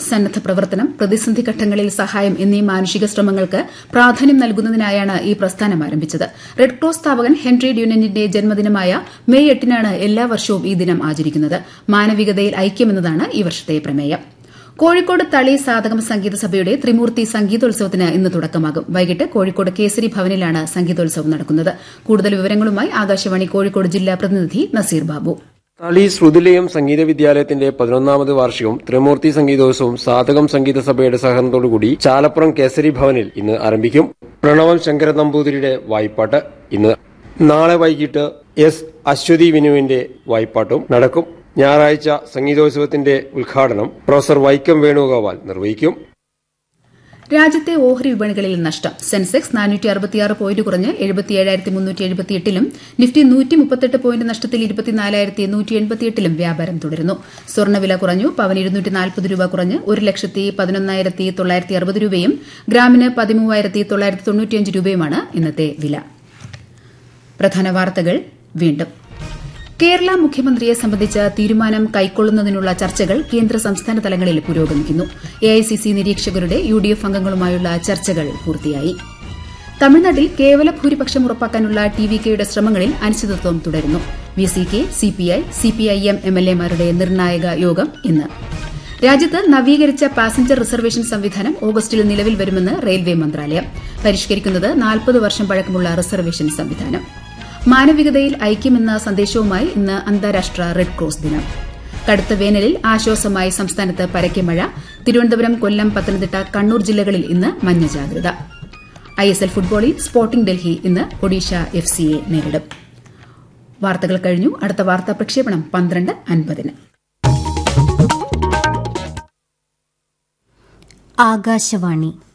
സന്നദ്ധ പ്രവർത്തനം പ്രതിസന്ധി ഘട്ടങ്ങളിൽ സഹായം എന്നീ മാനുഷിക ശ്രമങ്ങൾക്ക് പ്രാധാന്യം നൽകുന്നതിനായാണ് ഈ പ്രസ്ഥാനം ആരംഭിച്ചത് റെഡ് ക്രോസ് സ്ഥാപകൻ ഹെൻറി ഡ്യൂനന്റിന്റെ ജന്മദിനമായ മെയ് എട്ടിനാണ് എല്ലാ വർഷവും ഈ ദിനം ആചരിക്കുന്നത് മാനവികതയിൽ ഐക്യമെന്നതാണ് ഈ വർഷത്തെ പ്രമേയം കോഴിക്കോട് തളി സാധകം സംഗീത സഭയുടെ ത്രിമൂർത്തി സംഗീതോത്സവത്തിന് ഇന്ന് തുടക്കമാകും വൈകിട്ട് കോഴിക്കോട് കേസരി ഭവനിലാണ് സംഗീതോത്സവം നടക്കുന്നത് കൂടുതൽ വിവരങ്ങളുമായി ആകാശവാണി കോഴിക്കോട് ജില്ലാ പ്രതിനിധി നസീർ ബാബു തളി ശ്രുതിലയം സംഗീത വിദ്യാലയത്തിന്റെ പതിനൊന്നാമത് വാർഷികവും ത്രിമൂർത്തി സംഗീതോത്സവവും സാധകം സംഗീത സഭയുടെ സഹകരണത്തോടുകൂടി ചാലപ്പുറം കേസരി ഭവനിൽ ഇന്ന് ആരംഭിക്കും പ്രണവം ശങ്കര നമ്പൂതിരിയുടെ വായ്പാട്ട് ഇന്ന് നാളെ വൈകിട്ട് എസ് അശ്വതി വിനുവിന്റെ വായ്പാട്ടും നടക്കും ഞായറാഴ്ച സംഗീതോത്സവത്തിന്റെ ഉദ്ഘാടനം പ്രൊഫസർ വൈക്കം വേണുഗോപാൽ നിർവഹിക്കും രാജ്യത്തെ ഓഹരി വിപണികളിൽ നഷ്ടം സെൻസെക്സ് നാനൂറ്റി അറുപത്തിയാറ് പോയിന്റ് കുറഞ്ഞ് എഴുപത്തിയേഴായിരത്തി മുന്നൂറ്റി എഴുപത്തിയെട്ടിലും നിഫ്റ്റി നൂറ്റി മുപ്പത്തെട്ട് പോയിന്റ് നഷ്ടത്തിൽ ഇരുപത്തിനാലായിരത്തി നൂറ്റി എൺപത്തിയെട്ടിലും വ്യാപാരം തുടരുന്നു സ്വർണ്ണവില കുറഞ്ഞു പവൻ ഇരുന്നൂറ്റി നാൽപ്പത് രൂപ കുറഞ്ഞ് ഒരു ലക്ഷത്തി പതിനൊന്നായിരത്തി തൊള്ളായിരത്തി അറുപത് രൂപയും ഗ്രാമിന് പതിമൂവായിരത്തി തൊള്ളായിരത്തി തൊണ്ണൂറ്റിയഞ്ച് രൂപയുമാണ് ഇന്നത്തെ വില പ്രധാന വാർത്തകൾ വീണ്ടും കേരള മുഖ്യമന്ത്രിയെ സംബന്ധിച്ച തീരുമാനം കൈക്കൊള്ളുന്നതിനുള്ള ചർച്ചകൾ കേന്ദ്ര സംസ്ഥാന തലങ്ങളിൽ പുരോഗമിക്കുന്നു എഐസിസി നിരീക്ഷകരുടെ യുഡിഎഫ് അംഗങ്ങളുമായുള്ള ചർച്ചകൾ പൂർത്തിയായി തമിഴ്നാട്ടിൽ കേവല ഭൂരിപക്ഷം ഉറപ്പാക്കാനുള്ള ടി വി കെയുടെ ശ്രമങ്ങളിൽ അനിശ്ചിതത്വം തുടരുന്നു V C K CPI CPIM എംഎൽഎമാരുടെ നിർണായക യോഗം ഇന്ന് രാജ്യത്ത് നവീകരിച്ച പാസഞ്ചർ റിസർവേഷൻ സംവിധാനം ഓഗസ്റ്റിൽ നിലവിൽ വരുമെന്ന് റെയിൽവേ മന്ത്രാലയം പരിഷ്കരിക്കുന്നത് നാൽപ്പത് വർഷം പഴക്കമുള്ള റിസർവേഷൻ സംവിധാനം മാനവികതയിൽ ഐക്യമെന്ന സന്ദേശവുമായി ഇന്ന് അന്താരാഷ്ട്ര റെഡ് ക്രോസ് ദിനം കടുത്ത വേനലിൽ ആശ്വാസമായി സംസ്ഥാനത്ത് പരക്കെ മഴ തിരുവനന്തപുരം കൊല്ലം പത്തനംതിട്ട കണ്ണൂർ ജില്ലകളിൽ ഇന്ന് മഞ്ഞ ജാഗ്രത ഐഎസ്എൽ ഫുട്ബോളിൽ സ്പോർട്ടിംഗ് ഡൽഹി ഇന്ന് ഒഡീഷ എഫ് സിയെ നേരിടും വാർത്തകൾ കഴിഞ്ഞു അടുത്ത വാർത്താ പ്രക്ഷേപണം പന്ത്രണ്ട് അൻപതിന് ആകാശവാണി